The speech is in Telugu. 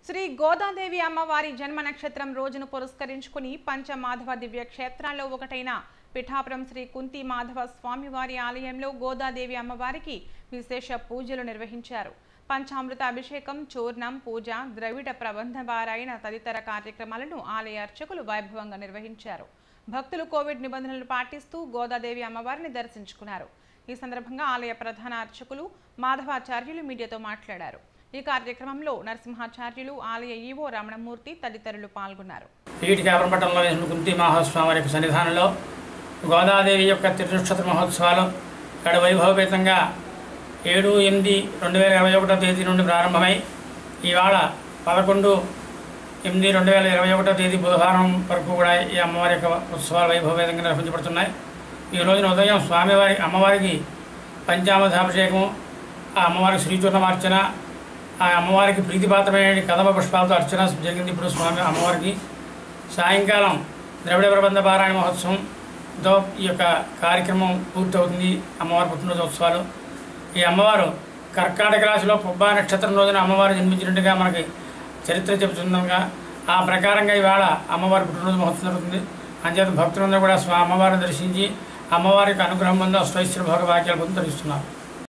శ్రీ గోదాదేవి అమ్మవారి జన్మ నక్షత్రం రోజును పురస్కరించుకుని పంచమాధవ దివ్య క్షేత్రాల్లో ఒకటైన పిఠాపురం శ్రీ కుంతి మాధవ స్వామివారి ఆలయంలో గోదాదేవి అమ్మవారికి విశేష పూజలు నిర్వహించారు పంచామృత అభిషేకం చూర్ణం పూజ ద్రవిడ ప్రబంధ పారాయణ తదితర కార్యక్రమాలను ఆలయ అర్చకులు వైభవంగా నిర్వహించారు భక్తులు కోవిడ్ నిబంధనలు పాటిస్తూ గోదాదేవి అమ్మవారిని దర్శించుకున్నారు ఈ సందర్భంగా ఆలయ ప్రధాన అర్చకులు మాధవాచార్యులు మీడియాతో మాట్లాడారు ఈ కార్యక్రమంలో నరసింహాచార్యులు ఆలయ ఈవో రమణమూర్తి తదితరులు పాల్గొన్నారు ఈటి కాపరపట్టణంలో వేసిన కుంతి మహోత్సవం యొక్క సన్నిధానంలో గోదాదేవి యొక్క తిరునక్షత్ర మహోత్సవాలు ఇక్కడ వైభవపేతంగా ఏడు ఎనిమిది రెండు వేల ఇరవై ఒకటో తేదీ నుండి ప్రారంభమై ఇవాళ పదకొండు ఎనిమిది రెండు వేల ఇరవై ఒకటో తేదీ బుధవారం వరకు కూడా ఈ అమ్మవారి యొక్క ఉత్సవాలు వైభవపేతంగా నిర్వహించబడుతున్నాయి ఈ రోజున ఉదయం స్వామివారి అమ్మవారికి పంచామృతాభిషేకం ఆ అమ్మవారికి శ్రీచూర్ణమార్చన ఆ అమ్మవారికి ప్రీతిపాత్రమైన కదమ పుష్పాలతో అర్చన జరిగింది ఇప్పుడు స్వామి అమ్మవారికి సాయంకాలం ద్రవిడ ప్రబంధ పారాయణ మహోత్సవంతో ఈ యొక్క కార్యక్రమం పూర్తవుతుంది అమ్మవారి పుట్టినరోజు ఉత్సవాలు ఈ అమ్మవారు కర్కాటక రాశిలో పుబ్బా నక్షత్రం రోజున అమ్మవారు జన్మించినట్టుగా మనకి చరిత్ర చెబుతుండగా ఆ ప్రకారంగా ఇవాళ అమ్మవారి పుట్టినరోజు మహోత్సవం జరుగుతుంది అంచేత భక్తులందరూ కూడా స్వా అమ్మవారిని దర్శించి అమ్మవారికి అనుగ్రహం పొంది అష్టైశ్వర భోగ భాగ్యాలు పొంది ధరిస్తున్నారు